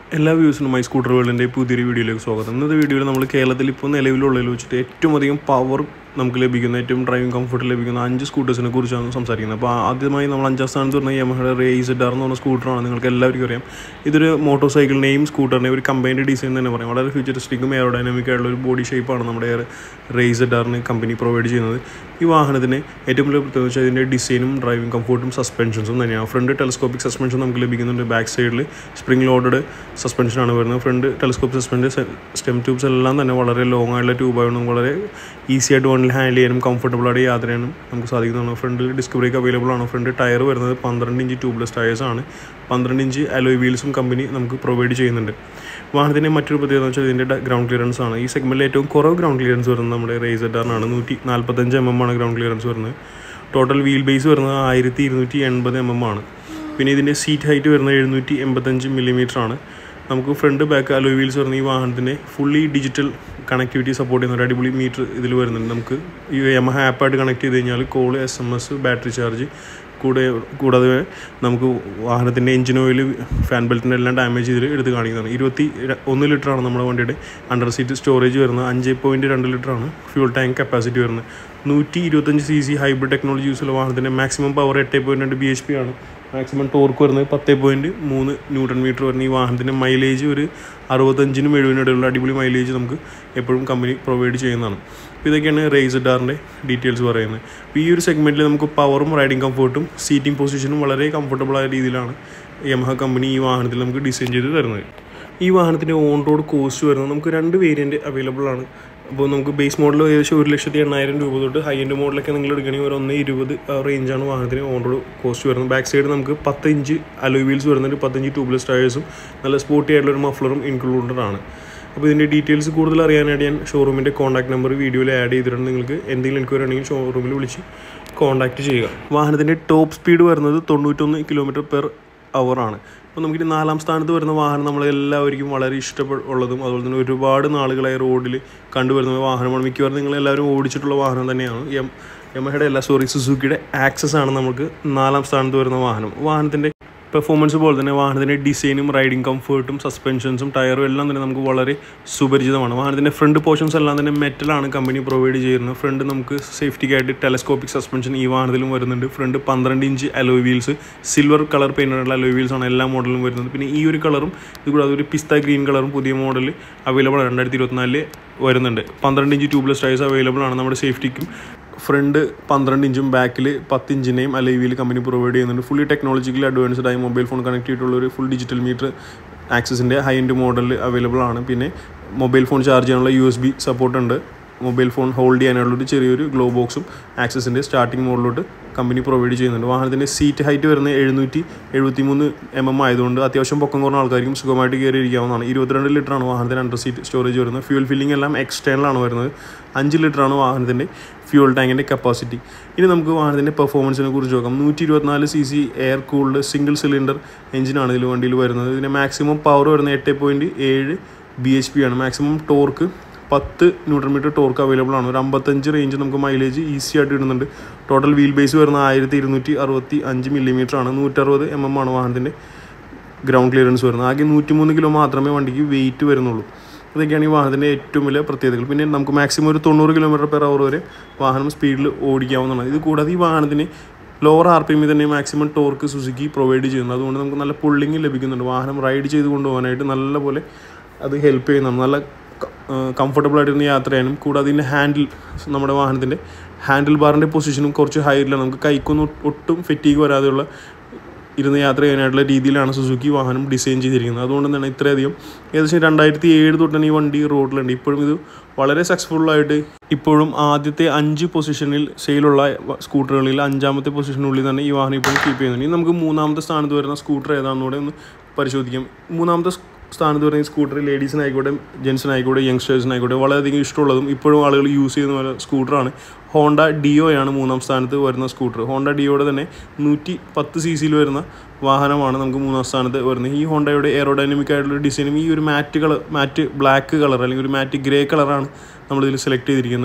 എല്ലാ വ്യൂസിനും my scooter വേൾഡിൻ്റെ പുതിയൊരു വീഡിയോയിലേക്ക് സ്വാഗതം ഇന്നത്തെ വീഡിയോയിൽ നമ്മൾ കേരളത്തിൽ ഇപ്പോൾ നിലവിലുള്ളതിൽ വെച്ചിട്ട് ഏറ്റവും അധികം പവർ നമുക്ക് ലഭിക്കുന്ന ഏറ്റവും ഡ്രൈവിംഗ് കംഫർട്ട് ലഭിക്കുന്ന അഞ്ച് സ്കൂട്ടേഴ്സിനെ കുറിച്ചാണ് സംസാരിക്കുന്നത് അപ്പോൾ ആദ്യമായി നമ്മൾ അഞ്ചാം സ്ഥാനത്ത് വരുന്ന യമഹയുടെ റേസ് ഡാർ എന്ന് പറഞ്ഞ സ്കൂട്ടറാണ് നിങ്ങൾക്ക് എല്ലാവർക്കും അറിയാം ഇതൊരു മോട്ടോർ സൈക്കിളിനെയും സ്കൂട്ടറിനെയും ഒരു കമ്പൈൻഡ് ഡിസൈൻ തന്നെ പറയാം വളരെ ഫ്യൂച്ചറിസ്റ്റിക്കും എയറോഡൈനാമിക് ആയിട്ടുള്ള ഒരു ബോഡി ഷേപ്പാണ് നമ്മുടെ റേസ് ഡാറിന് കമ്പനി പ്രൊവൈഡ് ചെയ്യുന്നത് ഈ വാഹനത്തിന് ഏറ്റവും വലിയ പ്രത്യേകത വെച്ചാൽ ഇതിൻ്റെ ഡിസൈനും ഡ്രൈവിംഗ് കംഫർട്ടും സസ്പെൻഷൻസും തന്നെയാണ് ഫ്രണ്ട് ടെലസ്കോപ്പിക് സസ്പെൻഷൻ നമുക്ക് ലഭിക്കുന്നുണ്ട് ബാക്ക് സൈഡിൽ സ്പ്രിംഗ് ലോഡഡ് സസ്പെൻഷനാണ് വരുന്നത് front telescope suspension stem tubes എല്ലാം തന്നെ വളരെ ലോങ് ആയിട്ടുള്ള ട്യൂബായതുകൊണ്ട് നമുക്ക് വളരെ ഈസി ആയിട്ട് വണ്ടിൽ ഹാൻഡിൽ ചെയ്യാനും കംഫർട്ടബിൾ ആയിട്ട് യാത്ര ചെയ്യാനും നമുക്ക് സാധിക്കുന്നതാണ് ഫ്രണ്ടിൽ ഡിസ്ക് ബ്രേക്ക് അവൈലബിൾ ആണ് ഫ്രണ്ട് ടയർ വരുന്നത് പന്ത്രണ്ട് ഇഞ്ച് ട്യൂബ്ലെസ് ടയേഴ്സ് ആണ് പന്ത്രണ്ട് ഇഞ്ച് അലോയ് വീൽസും കമ്പനി നമുക്ക് പ്രൊവൈഡ് ചെയ്യുന്നുണ്ട് വാഹനത്തിൻ്റെ മറ്റൊരു പ്രത്യേകത എന്ന് വെച്ചാൽ ഇതിൻ്റെ ഗ്രൗണ്ട് ക്ലിയറൻസ് ആണ് ഈ സെഗ്മെൻറ്റിൽ ഏറ്റവും കുറവ് ഗ്രൗണ്ട് ക്ലിയറൻസ് വരുന്നത് നമ്മുടെ റേസഡാറിനാണ് നൂറ്റി നാൽപ്പത്തഞ്ച് എം എം ആണ് ഗ്രൗണ്ട് ക്ലിയറൻസ് വരുന്നത് ടോട്ടൽ വീൽ ബേസ് വരുന്നത് ആയിരത്തി ഇരുന്നൂറ്റി എൺപത് എം എം ആണ് പിന്നെ ഇതിൻ്റെ സീറ്റ് ഹൈറ്റ് വരുന്നത് എഴുന്നൂറ്റി എൺപത്തഞ്ച് മില്ലിമീറ്റർ ആണ് നമുക്ക് ഫ്രണ്ട് ബാക്ക് അലോയ് വീൽസ് വരുന്ന ഈ വാഹനത്തിൻ്റെ ഫുള്ളി ഡിജിറ്റൽ കണക്ടിവിറ്റി സപ്പോർട്ട് ചെയ്യുന്ന ഒരു അടിപൊളി മീറ്റർ ഇതിൽ വരുന്നുണ്ട് നമുക്ക് ഈ യമഹ ആപ്പായിട്ട് കണക്ട് ചെയ്ത് കഴിഞ്ഞാൽ call S M S battery charge കൂടെ കൂടാതെ നമുക്ക് വാഹനത്തിൻ്റെ എഞ്ചിൻ ഓയിൽ ഫാൻ ബെൽറ്റിൻ്റെ എല്ലാം ഡാമേജ് ചെയ്ത് എടുത്ത് കാണിക്കുന്നതാണ് ഇരുപത്തി ഒന്ന് ലിറ്ററാണ് നമ്മുടെ വണ്ടിയുടെ അണ്ടർ സീറ്റ് സ്റ്റോറേജ് വരുന്നത് അഞ്ച് പോയിൻറ്റ് രണ്ട് ലിറ്ററാണ് ഫ്യൂൾ ടാങ്ക് കപ്പാസിറ്റി വരുന്നത് നൂറ്റി ഇരുപത്തഞ്ച് സി സി ഹൈബ്രിഡ് ടെക്നോളജി യൂസുള്ള വാഹനത്തിൻ്റെ മാക്സിമം പവർ എട്ട് പോയിൻറ്റ് രണ്ട് ബി എച്ച് പി ആണ് മാക്സിമം ടോർക്ക് വരുന്നത് പത്ത് പോയിൻറ്റ് മൂന്ന് ന്യൂട്രൺ മീറ്റർ വരുന്ന ഈ വാഹനത്തിൻ്റെ മൈലേജ് ഒരു അറുപത്തഞ്ചിനും എഴുപതിനും ഇടയിലുള്ള അടിപൊളി മൈലേജ് നമുക്ക് എപ്പോഴും കമ്പനി പ്രൊവൈഡ് ചെയ്യുന്നതാണ് അപ്പോൾ ഇതൊക്കെയാണ് റേസ് ഡാറിൻ്റെ ഡീറ്റെയിൽസ് പറയുന്നത് അപ്പോൾ ഈ ഒരു സെഗ്മെൻറ്റിൽ നമുക്ക് പവറും റൈഡിംഗ് കംഫർട്ടും സീറ്റിംഗ് പൊസിഷനും വളരെ കംഫർട്ടബിൾ ആയ രീതിയിലാണ് യമഹ കമ്പനി ഈ വാഹനത്തിൽ നമുക്ക് ഡിസൈൻ ചെയ്ത് തരുന്നത് ഈ വാഹനത്തിൻ്റെ ഓൺ റോഡ് കോസ്റ്റ് വരുന്നത് നമുക്ക് രണ്ട് വേരിയൻറ്റ് അവൈലബിൾ ആണ് അപ്പോൾ നമുക്ക് ബേസ് മോഡൽ ഏകദേശം ഒരു ലക്ഷത്തി എണ്ണായിരം രൂപ തൊട്ട് ഹൈ എൻഡ് മോഡലൊക്കെ നിങ്ങൾ എടുക്കുകയാണെങ്കിൽ ഒരു ഒന്ന് ഇരുപത് റേഞ്ചാണ് വാഹനത്തിന് ഓൺ റോഡ് കോസ്റ്റ് വരുന്നത് ബാക്ക് സൈഡ് നമുക്ക് പത്ത് ഇഞ്ച് അലോയ് വീൽസ് വരുന്നുണ്ട് പത്തഞ്ച് ട്യൂബ്ലെസ് ടയേഴ്സും നല്ല സ്പോർട്ടി ആയിട്ടുള്ള ഒരു മഫ്ലറും ഇൻക്ലൂഡഡ് ആണ് അപ്പോൾ ഇതിൻ്റെ ഡീറ്റെയിൽസ് കൂടുതൽ അറിയാനായിട്ട് ഞാൻ ഷോറൂമിൻ്റെ കോൺടാക്ട് നമ്പർ വീഡിയോയിൽ ആഡ് ചെയ്തിട്ടുണ്ട് നിങ്ങൾക്ക് എന്തെങ്കിലും എൻക്വയറി ഉണ്ടെങ്കിൽ ഷോറൂമിൽ വിളിച്ച് കോൺടാക്ട് ചെയ്യുക വാഹനത്തിൻ്റെ ടോപ്പ് സ്പീഡ് വരുന്നത് തൊണ്ണൂറ്റൊന്ന് കിലോമീറ്റർ പെർ അവർ ആണ് അപ്പോൾ നമുക്ക് നാലാം സ്ഥാനത്ത് വരുന്ന വാഹനം നമ്മളെല്ലാവർക്കും വളരെ ഇഷ്ടമുള്ളതും അതുപോലെ തന്നെ ഒരുപാട് നാളുകളായി റോഡിൽ കണ്ടുവരുന്ന വാഹനമാണ് മിക്കവാറും നിങ്ങൾ എല്ലാവരും ഓടിച്ചിട്ടുള്ള വാഹനം തന്നെയാണ് എം യമഹയുടെ അല്ല സോറി സുസുക്കിയുടെ ആക്സസ് ആണ് നമുക്ക് നാലാം സ്ഥാനത്ത് വരുന്ന വാഹനം വാഹനത്തിൻ്റെ പെർഫോമൻസ് പോലെ തന്നെ വാഹനത്തിൻ്റെ ഡിസൈനും റൈഡിംഗ് കംഫർട്ടും സസ്പെൻഷൻസും ടയറും എല്ലാം തന്നെ നമുക്ക് വളരെ സുപരിചിതമാണ് വാഹനത്തിൻ്റെ ഫ്രണ്ട് പോർഷൻസ് എല്ലാം തന്നെ മെറ്റലാണ് കമ്പനി പ്രൊവൈഡ് ചെയ്യുന്നത് ഫ്രണ്ട് നമുക്ക് സേഫ്റ്റിക്കായിട്ട് ടെലസ്കോപ്പിക് സസ്പെൻഷൻ ഈ വാഹനത്തിലും വരുന്നുണ്ട് ഫ്രണ്ട് പന്ത്രണ്ട് inch alloy wheels silver colour പെയിൻ്റുള്ള അലോയ് വീൽസ് ആണ് എല്ലാ മോഡലും വരുന്നത് പിന്നെ ഈ ഒരു കളറും ഇത് കൂടാതെ ഒരു പിസ്ത ഗ്രീൻ കളറും പുതിയ മോഡൽ അവൈലബിൾ ആണ് രണ്ടായിരത്തി ഇരുപത്തിനാലില് വരുന്നുണ്ട് പന്ത്രണ്ട് ഇഞ്ച് ട്യൂബ്ലെസ് ടയേഴ്സ് അവൈലബിൾ ആണ് നമ്മുടെ സേഫ്റ്റിക്കും ഫ്രണ്ട് പന്ത്രണ്ട് ഇഞ്ചും ബാക്കിൽ പത്ത് ഇഞ്ചിനെയും അലൈവിയിൽ കമ്പനി പ്രൊവൈഡ് ചെയ്യുന്നുണ്ട് ഫുള്ളി ടെക്നോളജിക്കലി അഡ്വാൻസ്ഡ് ആയി മൊബൈൽ ഫോൺ കണക്ട് ചെയ്തിട്ടുള്ള ഒരു ഫുൾ ഡിജിറ്റൽ മീറ്റർ ആക്സസിൻ്റെ ഹൈ എൻഡ് മോഡൽ അവൈലബിൾ ആണ് പിന്നെ മൊബൈൽ ഫോൺ ചാർജ് ചെയ്യാനുള്ള യു എസ് ബി സപ്പോർട്ട് ഉണ്ട് മൊബൈൽ ഫോൺ ഹോൾഡ് ചെയ്യാനുള്ളൊരു ചെറിയൊരു ഗ്ലോ ബോക്സും ആക്സസിൻ്റെ സ്റ്റാർട്ടിംഗ് മോഡലോട്ട് കമ്പനി പ്രൊവൈഡ് ചെയ്യുന്നുണ്ട് വാഹനത്തിൻ്റെ സീറ്റ് ഹൈറ്റ് വരുന്നത് എഴുന്നൂറ്റി എഴുപത്തി മൂന്ന് എം എം ആയതുകൊണ്ട് അത്യാവശ്യം പൊക്കം കുറഞ്ഞ ആൾക്കാർക്കും സുഖമായിട്ട് കയറി ഇരിക്കാവുന്നതാണ് ഇരുപത്തിരണ്ട് ലിറ്ററാണ് വാഹനത്തിൻ്റെ അണ്ടർ സീറ്റ് സ്റ്റോറേജ് വരുന്നത് ഫ്യൂൽ ഫില്ലിംഗ് എല്ലാം എക്സ്റ്റേണലാണ് വരുന്നത് അഞ്ച് ലിറ്ററാണ് വാഹനത്തിൻ്റെ ഫ്യൂൾ ടാങ്കിൻ്റെ കപ്പാസിറ്റി ഇനി നമുക്ക് വാഹനത്തിൻ്റെ പെർഫോമൻസിനെ കുറിച്ച് നോക്കാം നൂറ്റി ഇരുപത്തിനാല് C C air cooled single cylinder എഞ്ചിനാണ് ഇതിൽ വണ്ടിയിൽ വരുന്നത് ഇതിൻ്റെ മാക്സിമം പവർ വരുന്നത് എട്ട് പോയിൻറ്റ് ഏഴ് ബി എച്ച് പി ആണ് മാക്സിമം ടോർക്ക് പത്ത് ന്യൂട്രൺ മീറ്റർ ടോർക്ക് അവൈലബിൾ ആണ് ഒരു അമ്പത്തഞ്ച് റേഞ്ച് നമുക്ക് മൈലേജ് ഈസി ആയിട്ട് ഇടുന്നുണ്ട് ടോട്ടൽ വീൽ ബേസ് വരുന്നത് ആയിരത്തി ഇരുന്നൂറ്റി അറുപത്തി അഞ്ച് മില്ലിമീറ്റർ ആണ് നൂറ്ററുപത് എം എം ആണ് വാഹനത്തിൻ്റെ ഗ്രൗണ്ട് ക്ലിയറൻസ് വരുന്നത് ആകെ നൂറ്റിമൂന്ന് കിലോ മാത്രമേ വണ്ടിക്ക് വെയിറ്റ് വരുന്നുള്ളൂ ഇതൊക്കെയാണ് ഈ വാഹനത്തിൻ്റെ ഏറ്റവും വലിയ പ്രത്യേകതകൾ പിന്നെ നമുക്ക് മാക്സിമം ഒരു തൊണ്ണൂറ് കിലോമീറ്റർ പെർ അവർ വരെ വാഹനം സ്പീഡിൽ ഓടിക്കാവുന്നതാണ് ഇത് കൂടാതെ ഈ വാഹനത്തിന് ലോവർ ആർ പി എമ്മിൽ തന്നെ മാക്സിമം ടോർക്ക് സുസുക്കി പ്രൊവൈഡ് ചെയ്യുന്നത് അതുകൊണ്ട് നമുക്ക് നല്ല പുള്ളിങ് ലഭിക്കുന്നുണ്ട് വാഹനം റൈഡ് ചെയ്ത് കൊണ്ടുപോകാനായിട്ട് നല്ലപോലെ അത് ഹെൽപ്പ് ചെയ്യുന്നതാണ് നല്ല കംഫർട്ടബിൾ ആയിട്ട് യാത്ര ചെയ്യാനും കൂടാതെ ഇതിൻ്റെ ഹാൻഡിൽ നമ്മുടെ വാഹനത്തിൻ്റെ ഹാൻഡിൽ ബാറിൻ്റെ പൊസിഷനും കുറച്ച് ഹൈറ്റിലാണ് നമുക്ക് കൈക്കൊന്നും ഒട്ടും ഫെറ്റീഗ് വരാതെയുള്ള ഇരുന്ന് യാത്ര ചെയ്യാനായിട്ടുള്ള രീതിയിലാണ് സുസുക്കി വാഹനം ഡിസൈൻ ചെയ്തിരിക്കുന്നത് അതുകൊണ്ട് തന്നെ ഇത്രയധികം ഏകദേശം രണ്ടായിരത്തി ഏഴ് തൊട്ടാണ് ഈ വണ്ടി റോഡിലുണ്ട് ഇപ്പോഴും ഇത് വളരെ സക്സസ്ഫുള്ളായിട്ട് ഇപ്പോഴും ആദ്യത്തെ അഞ്ച് പൊസിഷനിൽ സെയിലുള്ള സ്കൂട്ടറുകളിൽ അഞ്ചാമത്തെ പൊസിഷനുള്ളിൽ തന്നെ ഈ വാഹനം ഇപ്പോഴും കീപ്പ് ചെയ്യുന്നുണ്ട് ഇനി നമുക്ക് മൂന്നാമത്തെ സ്ഥാനത്ത് വരുന്ന സ്കൂട്ടർ ഏതാണെന്നൂടെ ഒന്ന് പരിശോധിക്കാം മൂന്നാമത്തെ സ്ഥാനത്ത് പറയുന്ന സ്കൂട്ടർ ലേഡീസിനായിക്കോട്ടെ ജെൻസിനായിക്കോട്ടെ യങ്സ്റ്റേഴ്സിനായിക്കോട്ടെ വളരെയധികം ഇഷ്ടമുള്ളതും ഇപ്പോഴും ആളുകൾ യൂസ് ചെയ്യുന്ന പോലെ സ്കൂട്ടറാണ് ഹോണ്ട ഡിയോയാണ് മൂന്നാം സ്ഥാനത്ത് വരുന്ന സ്കൂട്ടർ ഹോണ്ട ഡിയോയുടെ തന്നെ നൂറ്റി പത്ത് സി സിയിൽ വരുന്ന വാഹനമാണ് നമുക്ക് മൂന്നാം സ്ഥാനത്ത് വരുന്നത് ഈ ഹോണ്ടയുടെ എയറോഡൈനമിക് ആയിട്ടുള്ള ഡിസൈനും ഈ ഒരു matte colour matte black colour അല്ലെങ്കിൽ ഒരു മാറ്റ് ഗ്രേ കളറാണ് നമ്മളിതിൽ സെലക്ട് ചെയ്തിരിക്കുന്നത്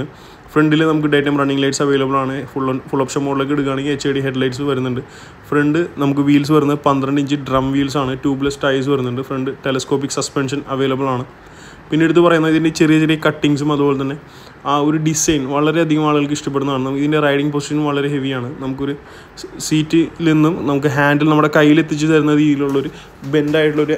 ഫ്രണ്ടിൽ നമുക്ക് day time running lights available ആണ് ഫുൾ ഫുൾ ഓപ്ഷൻ മോഡിലേക്ക് എടുക്കുകയാണെങ്കിൽ H I D head lights വരുന്നുണ്ട് ഫ്രണ്ട് നമുക്ക് വീൽസ് വരുന്നത് പന്ത്രണ്ട് ഇഞ്ച് ഡ്രം വീൽസ് ആണ് ട്യൂബ്ലെസ് ടയേഴ്സ് വരുന്നുണ്ട് ഫ്രണ്ട് ടെലസ്കോപ്പിക് സസ്പെൻഷൻ അവൈലബിൾ ആണ് പിന്നെ എടുത്ത് പറയുന്നത് ഇതിൻ്റെ ചെറിയ ചെറിയ കട്ടിങ്സും അതുപോലെ തന്നെ ആ ഒരു ഡിസൈൻ വളരെയധികം ആളുകൾക്ക് ഇഷ്ടപ്പെടുന്നതാണ് നമുക്ക് ഇതിൻ്റെ റൈഡിങ് പൊസിഷൻ വളരെ ഹെവിയാണ് നമുക്കൊരു സീറ്റിൽ നിന്നും നമുക്ക് ഹാൻഡിൽ നമ്മുടെ കയ്യിൽ എത്തിച്ച് തരുന്ന രീതിയിലുള്ളൊരു ബെൻഡായിട്ടുള്ളൊരു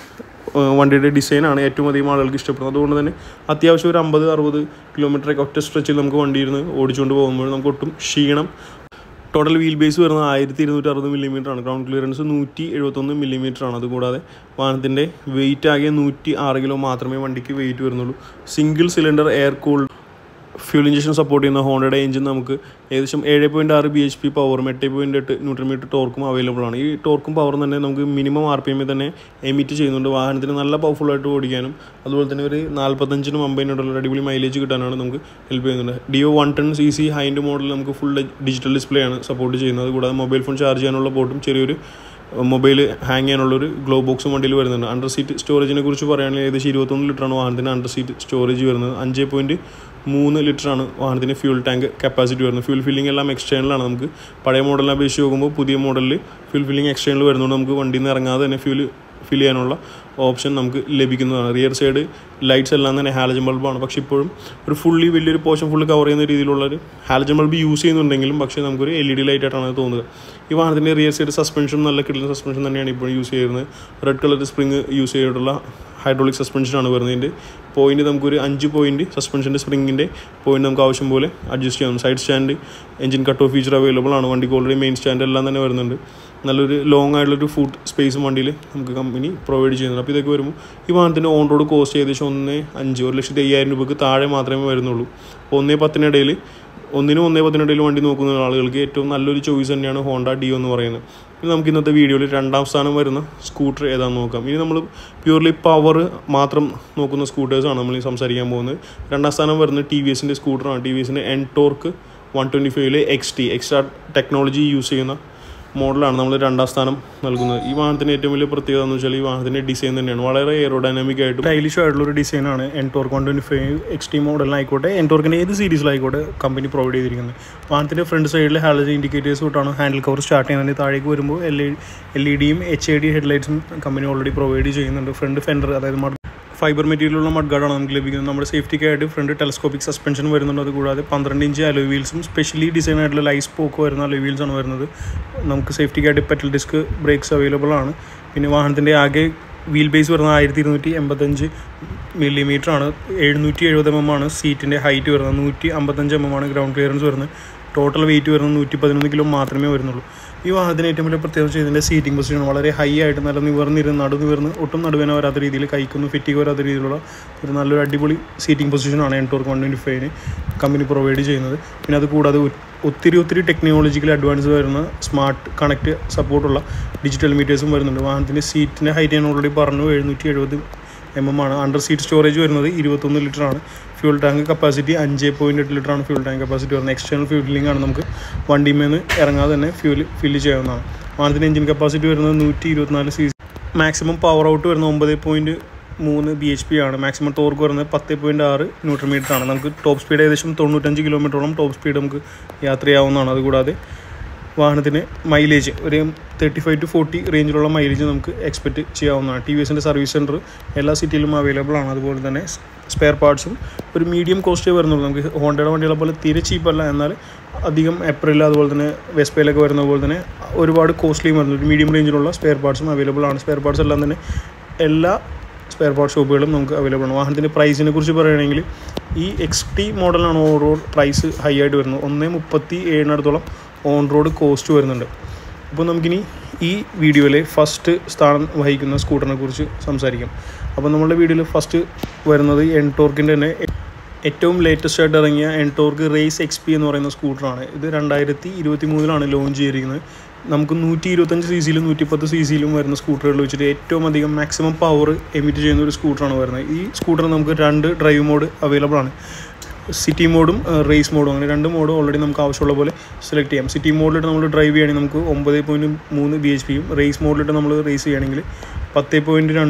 വണ്ടിയുടെ ഡിസൈനാണ് ഏറ്റവും അധികം ആളുകൾക്ക് ഇഷ്ടപ്പെടുന്നത് അതുകൊണ്ട് തന്നെ അത്യാവശ്യം ഒരു അമ്പത് അറുപത് കിലോമീറ്ററൊക്കെ ഒറ്റ സ്ട്രെച്ചിൽ നമുക്ക് വണ്ടി ഇരുന്ന് ഓടിച്ചുകൊണ്ട് പോകുമ്പോൾ നമുക്ക് ഒട്ടും ക്ഷീണം ടോട്ടൽ വീൽ ബേസ് വരുന്നത് ആയിരത്തി ഇരുന്നൂറ്റി അറുപത് മില്ലിമീറ്റർ ആണ് ഗ്രൗണ്ട് ക്ലിയറൻസ് നൂറ്റി എഴുപത്തൊന്ന് മില്ലിമീറ്റർ ആണ് അതുകൂടാതെ വാഹനത്തിൻ്റെ വെയിറ്റ് ആകെ നൂറ്റി ആറ് കിലോ മാത്രമേ വണ്ടിക്ക് വെയിറ്റ് വരുന്നുള്ളൂ single cylinder air cooled fuel injection support ചെയ്യുന്ന ഹോണ്ടയുടെ എഞ്ചിൻ നമുക്ക് ഏകദേശം ഏഴ് പോയിൻറ്റ് ആറ് ബി എച്ച് പി പവറും എട്ട് പോയിൻറ്റ് എട്ട് ന്യൂട്രൺ മീറ്റർ ടോർക്കും അവൈലബിൾ ആണ് ഈ ടോർക്കും പവറും തന്നെ നമുക്ക് മിനിമം ആർ പി എമ്മിൽ തന്നെ എമിറ്റ് ചെയ്യുന്നുണ്ട് വാഹനത്തിന് നല്ല പവർഫുള്ളായിട്ട് ഓടിക്കാനും അതുപോലെ തന്നെ ഒരു നാൽപ്പത്തഞ്ചിനും അമ്പതിനോടുള്ള അടിപൊളി മൈലേജ് കിട്ടാനാണ് നമുക്ക് ഹെൽപ്പ് ചെയ്യുന്നുണ്ട് Dio one ten C C ഹൈൻഡ് മോഡൽ നമുക്ക് ഫുൾ ഡിജിറ്റൽ ഡിസ്പ്ലേ ആണ് സപ്പോർട്ട് ചെയ്യുന്നത് കൂടാതെ മൊബൈൽ ഫോൺ ചാർജ് ചെയ്യാനുള്ള പോർട്ടും ചെറിയൊരു മൊബൈൽ ഹാങ് ചെയ്യാനുള്ളൊരു ഗ്ലോ ബോക്സ് വണ്ടിയിൽ വരുന്നുണ്ട് അണ്ടർ സീറ്റ് സ്റ്റോറേജിനെ കുറിച്ച് പറയുകയാണെങ്കിൽ ഏകദേശം ഇരുപത്തൊന്ന് ലിറ്ററാണ് വാഹനത്തിന് അണ്ടർ സീറ്റ് സ്റ്റോറേജ് വരുന്നത് അഞ്ച് പോയിൻറ്റ് മൂന്ന് ലിറ്ററാണ് വാഹനത്തിന് ഫ്യൂൽ ടാങ്ക് കപ്പാസിറ്റി വരുന്നത് ഫ്യൂൽ ഫില്ലിംഗ് എല്ലാം എക്സ്റ്റേണലാണ് നമുക്ക് പഴയ മോഡലിനെ അപേക്ഷിച്ച് നോക്കുമ്പോൾ പുതിയ മോഡലിൽ ഫ്യൂൽ ഫില്ലിംഗ് എക്സ്റ്റേണൽ വരുന്നതുകൊണ്ട് നമുക്ക് വണ്ടിയിൽ നിന്ന് ഇറങ്ങാതെ തന്നെ ഫ്യൂൽ ഫിൽ ചെയ്യാനുള്ള ഓപ്ഷൻ നമുക്ക് ലഭിക്കുന്നതാണ് റിയർ സൈഡ് ലൈറ്റ്സ് എല്ലാം തന്നെ ഹാലജൻ ബൾബാണ് പക്ഷേ ഇപ്പോഴും ഒരു ഫുള്ളി വലിയൊരു പോർഷൻ ഫുള്ള് കവർ ചെയ്യുന്ന രീതിയിലുള്ള ഒരു ഹാലജൻ ബൾബ് യൂസ് ചെയ്യുന്നുണ്ടെങ്കിലും പക്ഷേ നമുക്കൊരു എൽ ഇ ഡി ലൈറ്റ് ആയിട്ടാണ് തോന്നുക ഈ വാഹനത്തിൻ്റെ റിയർ സൈഡ് സസ്പെൻഷൻ നല്ല കിട്ടുന്ന സസ്പെൻഷൻ തന്നെയാണ് ഇപ്പോൾ യൂസ് ചെയ്യുന്നത് റെഡ് കളർ സ്പ്രിങ് യൂസ് ചെയ്തിട്ടുള്ള ഹൈഡ്രോളിക് സസ്പെൻഷനാണ് വരുന്നത് ഇതിൻ്റെ പോയിന്റ് നമുക്കൊരു അഞ്ച് പോയിന്റ് സസ്പെൻഷൻ്റെ സ്പ്രിങ്ങിൻ്റെ പോയിന്റ് നമുക്ക് ആവശ്യം പോലെ അഡ്ജസ്റ്റ് ചെയ്യാം side stand engine cut off feature available ആണ് വണ്ടിക്ക് ഓൾറെഡി മെയിൻ സ്റ്റാൻഡ് എല്ലാം തന്നെ വരുന്നുണ്ട് നല്ലൊരു ലോങ് ആയിട്ടുള്ളൊരു ഫുഡ് സ്പേസും വണ്ടിയിൽ നമുക്ക് കമ്പനി പ്രൊവൈഡ് ചെയ്യുന്നുണ്ട് അപ്പോൾ ഇതൊക്കെ വരുമ്പോൾ ഈ വാഹനത്തിൻ്റെ ഓൺ റോഡ് കോസ്റ്റ് ഏകദേശം ഒന്ന് അഞ്ച് ഒരു ലക്ഷത്തി അയ്യായിരം രൂപയ്ക്ക് താഴെ മാത്രമേ വരുന്നുള്ളൂ അപ്പോൾ ഒന്നേ പത്തിനിടയിൽ ഒന്നിനും ഒന്നേ പത്തിനിടയിൽ വണ്ടി നോക്കുന്ന ആളുകൾക്ക് ഏറ്റവും നല്ലൊരു ചോയ്സ് തന്നെയാണ് ഹോണ്ട ഡിയോ എന്ന് പറയുന്നത് ഇനി നമുക്ക് ഇന്നത്തെ വീഡിയോയിൽ രണ്ടാം സ്ഥാനം വരുന്ന സ്കൂട്ടർ ഏതാണെന്ന് നോക്കാം ഇനി നമ്മൾ പ്യൂർലി പവർ മാത്രം നോക്കുന്ന സ്കൂട്ടേഴ്സാണ് നമ്മൾ ഈ സംസാരിക്കാൻ പോകുന്നത് രണ്ടാം സ്ഥാനം വരുന്നത് ടി വി എസിൻ്റെ സ്കൂട്ടറാണ് ടി വി എസിൻ്റെ എൻ ടോർക്ക് വൺ ട്വൻറ്റി ഫൈവിലെ X T extra technology use ചെയ്യുന്ന മോഡലാണ് നമ്മൾ രണ്ടാം സ്ഥാനം നൽകുന്നത് ഈ വാഹനത്തിന് ഏറ്റവും വലിയ പ്രത്യേകത എന്ന് വെച്ചാൽ ഈ വാഹനത്തിൻ്റെ ഡിസൈൻ തന്നെയാണ് വളരെ എയറോഡൈനാമിക് ആയിട്ട് സ്റ്റൈലിഷ് ആയിട്ടുള്ള ഒരു ഡിസൈനാണ് Ntorq one twenty five X T മോഡലിനായിക്കോട്ടെ എൻടോർക്കിൻ്റെ ഏത് സീരീസിലായിക്കോട്ടെ കമ്പനി പ്രൊവൈഡ് ചെയ്തിരിക്കുന്നത് വാഹനത്തിൻ്റെ ഫ്രണ്ട് സൈഡിൽ ഹാലജൻ ഇൻഡിക്കേറ്റേഴ്സ് തൊട്ടാണ് ഹാൻഡിൽ കവർ സ്റ്റാർട്ട് ചെയ്യുന്നത് താഴേക്ക് വരുമ്പോൾ എൽ ഇ എൽ ഇ ഡിയും എച്ച് ഐ ഡി ഹെഡ്ലൈറ്റ്സും കമ്പനി ഓൾറെഡി പ്രൊവൈഡ് ചെയ്യുന്നുണ്ട് ഫ്രണ്ട് ഫെൻഡർ അതായത് ഫൈബർ മെറ്റീരിയലുള്ള മഡ് ഗാർഡാണ് നമുക്ക് ലഭിക്കുന്നത് നമ്മുടെ സേഫ്റ്റിക്കായിട്ട് ഫ്രണ്ട് ടെലസ്കോപ്പിക് സസ്പെൻഷൻ വരുന്നുണ്ട് അതുകൂടാതെ പന്ത്രണ്ട് ഇഞ്ച് അലോ വീൽസും സ്പെഷ്യലി ഡിസൈൻ ആയിട്ടുള്ള ലൈസ് പോക്ക് വരുന്ന അലോ വീൽസ് ആണ് വരുന്നത് നമുക്ക് സേഫ്റ്റിക്കായിട്ട് പെറ്റൽ ഡിസ്ക് ബ്രേക്സ് അവൈലബിൾ ആണ് പിന്നെ വാഹനത്തിൻ്റെ ആകെ വീൽ ബേസ് വരുന്നത് ആയിരത്തി ഇരുന്നൂറ്റി എൺപത്തഞ്ച് മില്ലിമീറ്റർ ആണ് എഴുന്നൂറ്റി എഴുപത് എം എം ആണ് സീറ്റിൻ്റെ ഹൈറ്റ് വരുന്നത് നൂറ്റി അമ്പത്തഞ്ച് എം എം ആണ് ഗ്രൗണ്ട് ക്ലിയറൻസ് വരുന്നത് ടോട്ടൽ വെയിറ്റ് വരുന്നത് നൂറ്റി പതിനൊന്ന് കിലോ മാത്രമേ വരുന്നുള്ളൂ ഈ വാഹനത്തിന് ഏറ്റവും വലിയ പ്രത്യേകത ഇതിൻ്റെ സീറ്റിംഗ് പൊസിഷൻ വളരെ ഹൈ ആയിട്ട് നല്ല നിവർന്നിരുന്ന് നടു നിവർന്ന് ഒട്ടും നടുവേന വരാത്ത രീതിയിൽ കൈക്കൊന്നും ഫിറ്റിക്ക് വരാത്ത രീതിയിലുള്ള ഒരു നല്ലൊരു അടിപൊളി സീറ്റിംഗ് പൊസിഷനാണ് എൻടോർക്ക് വൺ ട്വൻറ്റി ഫൈവിന് കമ്പനി പ്രൊവൈഡ് ചെയ്യുന്നത് പിന്നെ അത് കൂടാതെ ഒത്തിരി ഒത്തിരി ടെക്നോളജിക്കൽ അഡ്വാൻസ് വരുന്ന സ്മാർട്ട് കണക്റ്റ് സപ്പോർട്ടുള്ള ഡിജിറ്റൽ മീറ്റേഴ്സും വരുന്നുണ്ട് വാഹനത്തിൻ്റെ സീറ്റിൻ്റെ ഹൈറ്റ് ഞാൻ ഓൾറെഡി പറഞ്ഞു എഴുന്നൂറ്റി എഴുപത് എം എം ആണ് അണ്ടർ സീറ്റ് സ്റ്റോറേജ് വരുന്നത് ഇരുപത്തൊന്ന് ലിറ്ററാണ് ഫ്യൂൽ ടാങ്ക് കപ്പാസിറ്റി അഞ്ച് പോയിൻറ്റ് എട്ട് ലിറ്ററാണ് ഫ്യൂൽ ടാങ്ക് കപ്പാസിറ്റി വരുന്നത് എക്സ്റ്റേണൽ ഫ്യൂലിംഗ് ആണ് നമുക്ക് വണ്ടിയിൽ നിന്ന് ഇറങ്ങാതെ തന്നെ ഫ്യൂൽ ഫില്ല് ചെയ്യാവുന്നതാണ് വാഹനത്തിൻ്റെ എഞ്ചിൻ കപ്പാസിറ്റി വരുന്നത് നൂറ്റി ഇരുപത്തിനാല് സി മാക്സിമം പവർ ഔട്ട് വരുന്നത് ഒമ്പത് പോയിൻറ്റ് മൂന്ന് ബി എച്ച് പി ആണ് മാക്സിമം ടോർക്ക് വരുന്നത് പത്ത് പോയിൻറ്റ് ആറ് ന്യൂട്രൺ മീറ്റർ ആണ് നമുക്ക് ടോപ്പ് സ്പീഡ് ഏകദേശം തൊണ്ണൂറ്റഞ്ച് കിലോമീറ്ററോളം ടോപ്പ് സ്പീഡ് നമുക്ക് യാത്ര ചെയ്യാവുന്നതാണ് അതുകൂടാതെ വാഹനത്തിന് മൈലേജ് ഒരു തേർട്ടി ഫൈവ് ടു ഫോർട്ടി റേഞ്ചിലുള്ള മൈലേജ് നമുക്ക് എക്സ്പെക്റ്റ് ചെയ്യാവുന്നതാണ് ടി വി എസിൻ്റെ സർവീസ് സെൻറ്റർ എല്ലാ സിറ്റിയിലും അവൈലബിൾ ആണ് അതുപോലെ തന്നെ സ്പെയർ പാർട്സും ഒരു മീഡിയം കോസ്റ്റേ വരുന്നുള്ളൂ നമുക്ക് ഹോണ്ടയുടെ വണ്ടികളെ പോലെ തീരെ ചീപ്പല്ല എന്നാൽ അധികം ഏപ്രിൽ അതുപോലെ തന്നെ വെസ്പയിലൊക്കെ വരുന്ന പോലെ തന്നെ ഒരുപാട് കോസ്റ്റ്ലിയും വരുന്നു ഒരു മീഡിയം റേഞ്ചിലുള്ള സ്പെയർ പാർട്സും അവൈലബിൾ ആണ് സ്പെയർ പാർട്സ് എല്ലാം തന്നെ എല്ലാ സ്പെയർ പാർട്ട് ഷോപ്പുകളും നമുക്ക് അവൈലബിൾ ആണ് വാഹനത്തിൻ്റെ പ്രൈസിനെ കുറിച്ച് പറയുകയാണെങ്കിൽ ഈ എക്സ് ടി മോഡലാണ് ഓൺ റോഡ് പ്രൈസ് ഹൈ ആയിട്ട് വരുന്നത് ഒന്ന് മുപ്പത്തി ഏഴിനടുത്തോളം ഓൺ റോഡ് കോസ്റ്റ് വരുന്നുണ്ട് അപ്പോൾ നമുക്കിനി ഈ വീഡിയോയിലെ ഫസ്റ്റ് സ്ഥാനം വഹിക്കുന്ന സ്കൂട്ടറിനെ കുറിച്ച് സംസാരിക്കാം അപ്പോൾ നമ്മളുടെ വീഡിയോയിൽ ഫസ്റ്റ് വരുന്നത് എൻടോർക്കിൻ്റെ തന്നെ ഏറ്റവും ലേറ്റസ്റ്റ് ആയിട്ട് ഇറങ്ങിയ എൻടോർക്ക് റേസ് എക്സ് പി എന്ന് പറയുന്ന സ്കൂട്ടറാണ് ഇത് രണ്ടായിരത്തി ഇരുപത്തി മൂന്നിലാണ് ലോഞ്ച് ചെയ്തിരിക്കുന്നത് നമുക്ക് നൂറ്റി ഇരുപത്തഞ്ച് സി സിയിലും നൂറ്റിപ്പത്ത് സി സിയിലും വരുന്ന സ്കൂട്ടറുകൾ വെച്ചിട്ട് ഏറ്റവും അധികം മാക്സിമം പവർ എമിറ്റ് ചെയ്യുന്ന ഒരു സ്കൂട്ടറാണ് വരുന്നത് ഈ സ്കൂട്ടർ നമുക്ക് രണ്ട് ഡ്രൈവ് മോഡ് അവൈലബിൾ ആണ് സിറ്റി മോഡും റേസ് മോഡും അങ്ങനെ രണ്ട് മോഡും ഓൾറെഡി നമുക്ക് ആവശ്യമുള്ള പോലെ സെലക്ട് ചെയ്യാം സിറ്റി മോഡിലിട്ട് നമ്മൾ ഡ്രൈവ് ചെയ്യുകയാണെങ്കിൽ നമുക്ക് ഒമ്പത് പോയിൻറ്റ് മൂന്ന് ബി എച്ച് പിയും റേസ് മോഡിലിട്ട് നമ്മൾ റേസ് ചെയ്യുകയാണെങ്കിൽ പത്ത് പോയിൻറ്റ് രണ്ട്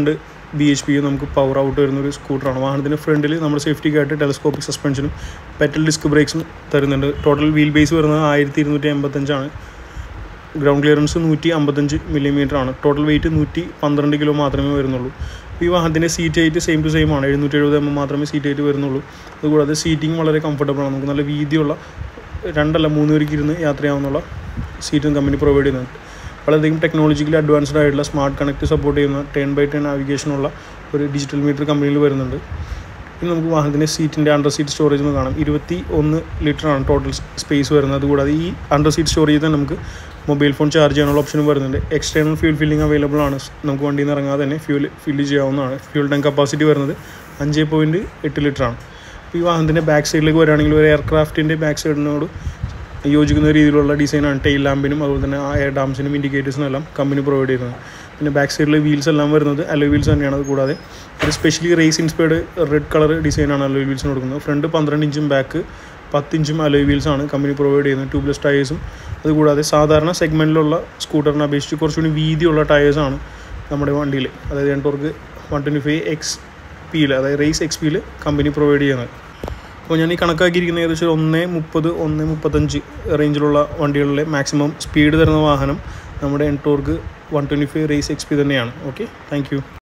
ബി എച്ച് പിയും നമുക്ക് പവർ ഔട്ട് വരുന്ന ഒരു സ്കൂട്ടറാണ് വാഹനത്തിൻ്റെ ഫ്രണ്ടിൽ നമ്മുടെ സേഫ്റ്റിക്കായിട്ട് ടെലസ്കോപ്പിക് സസ്പെൻഷനും പെറ്റൽ ഡിസ്ക് ബ്രേക്സും തരുന്നുണ്ട് ടോട്ടൽ വീൽ ബേസ് വരുന്നത് ആയിരത്തി ഇരുന്നൂറ്റി എൺപത്തഞ്ചാണ് ഗ്രൗണ്ട് ക്ലിയറൻസ് നൂറ്റി അമ്പത്തഞ്ച് മില്ലിമീറ്റർ ആണ് ടോട്ടൽ വെയിറ്റ് നൂറ്റി പന്ത്രണ്ട് കിലോ മാത്രമേ വരുന്നുള്ളൂ ഈ വാഹനത്തിൻ്റെ seat height same to same ആണ് എഴുന്നൂറ്റി എഴുപത് എം എം മാത്രമേ സീറ്റ് ഹൈറ്റ് വരുന്നുള്ളൂ അതുകൂടാതെ സീറ്റിംഗ് വളരെ കംഫർട്ടബിൾ ആണ് നമുക്ക് നല്ല വീതിയുള്ള രണ്ടല്ല മൂന്ന് പേർക്ക് ഇരുന്ന് യാത്ര ചെയ്യാവുന്ന സീറ്റും കമ്പനി പ്രൊവൈഡ് ചെയ്യുന്നുണ്ട് വളരെയധികം ടെക്നോളജിക്കലി അഡ്വാൻസ്ഡ് ആയിട്ടുള്ള സ്മാർട്ട് കണക്ട് സപ്പോർട്ട് ചെയ്യുന്ന ടെൻ ബൈ ടെൻ നാവിഗേഷനുള്ള ഒരു ഡിജിറ്റൽ മീറ്റർ കമ്പനിയിൽ വരുന്നുണ്ട് ഇനി നമുക്ക് വാഹനത്തിൻ്റെ സീറ്റിൻ്റെ അണ്ടർ സീറ്റ് സ്റ്റോറേജ് എന്ന് കാണാം ഇരുപത്തി ഒന്ന് ലിറ്ററാണ് ടോട്ടൽ സ്പേസ് വരുന്നത് അതുകൂടാതെ ഈ അണ്ടർ സീറ്റ് സ്റ്റോറേജിൽ തന്നെ നമുക്ക് മൊബൈൽ ഫോൺ ചാർജ് ചെയ്യാനുള്ള ഓപ്ഷനും വരുന്നുണ്ട് എക്സ്റ്റേണൽ ഫ്യൂൽ ഫില്ലിംഗ് അവൈലബിൾ ആണ് നമുക്ക് വണ്ടിയിൽ നിന്ന് ഇറങ്ങാതെ തന്നെ ഫ്യൂൽ ഫില്ല് ചെയ്യാവുന്നതാണ് ഫ്യൂൽ ടാങ്ക് കപ്പാസിറ്റി വരുന്നത് അഞ്ച് പോയിൻറ്റ് എട്ട് ലിറ്ററാണ് അപ്പോൾ ഈ വാഹനത്തിൻ്റെ ബാക്ക് സൈഡിലേക്ക് വരികയാണെങ്കിൽ ഒരു എയർക്രാഫ്റ്റിൻ്റെ ബാക്ക് സൈഡിനോട് യോജിക്കുന്ന രീതിയിലുള്ള ഡിസൈനാണ് ടെയിൽ ലാമ്പിനും അതുപോലെ തന്നെ ആ എയർ ഡാംസിനും ഇൻഡിക്കേറ്റേഴ്സിനും എല്ലാം കമ്പനി പ്രൊവൈഡ് ചെയ്യുന്നത് പിന്നെ ബാക്ക് സൈഡിൽ വീൽസ് എല്ലാം വരുന്നത് അലോ വീൽസ് തന്നെയാണ് അത് കൂടാതെ ഒരു specially race inspired red colour ഡിസൈനാണ് അലോ വീൽസിന് കൊടുക്കുന്നത് ഫ്രണ്ട് പന്ത്രണ്ട് ഇഞ്ചും ബാക്ക് പത്തിഞ്ചും അലോ വീൽസ് ആണ് കമ്പനി പ്രൊവൈഡ് ചെയ്യുന്നത് ട്യൂബ്ലെസ് ടയേഴ്സും അതുകൂടാതെ സാധാരണ സെഗ്മെൻറ്റിലുള്ള സ്കൂട്ടറിനെ അപേക്ഷിച്ച് കുറച്ചുകൂടി വീതിയുള്ള ടയേഴ്സാണ് നമ്മുടെ വണ്ടിയിൽ അതായത് Ntorq one twenty five X പിയിൽ അതായത് റേസ് എക്സ് പിയിൽ കമ്പനി പ്രൊവൈഡ് ചെയ്യുന്നത് അപ്പോൾ ഞാൻ ഈ കണക്കാക്കിയിരിക്കുന്ന ഏകദേശം ഒന്ന് മുപ്പത് ഒന്ന് മുപ്പത്തഞ്ച് റേഞ്ചിലുള്ള വണ്ടികളിലെ മാക്സിമം സ്പീഡ് തരുന്ന വാഹനം നമ്മുടെ Ntorq one twenty five race X P തന്നെയാണ് ഓക്കെ താങ്ക്